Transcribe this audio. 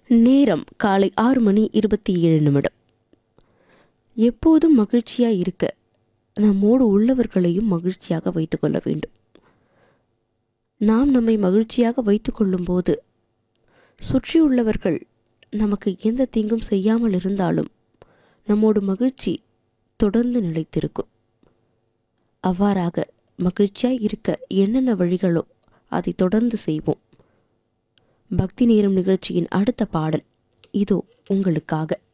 நேரம் காலை ஆறு மணி இருபத்தி ஏழு நிமிடம் எப்போதும் மகிழ்ச்சியாக இருக்க நம்மோடு உள்ளவர்களையும் மகிழ்ச்சியாக வைத்துக்கொள்ள வேண்டும் நாம் நம்மை மகிழ்ச்சியாக வைத்துக்கொள்ளும் போது சுற்றியுள்ளவர்கள் நமக்கு எந்த தீங்கும் செய்யாமல் இருந்தாலும் நம்மோடு மகிழ்ச்சி தொடர்ந்து நிலைத்திருக்கும் அவ்வாறாக மகிழ்ச்சியாய் இருக்க என்னென்ன வழிகளோ அதை தொடர்ந்து செய்வோம் பக்தி நேரம் நிகழ்ச்சியின் அடுத்த பாடல் இதோ உங்களுக்காக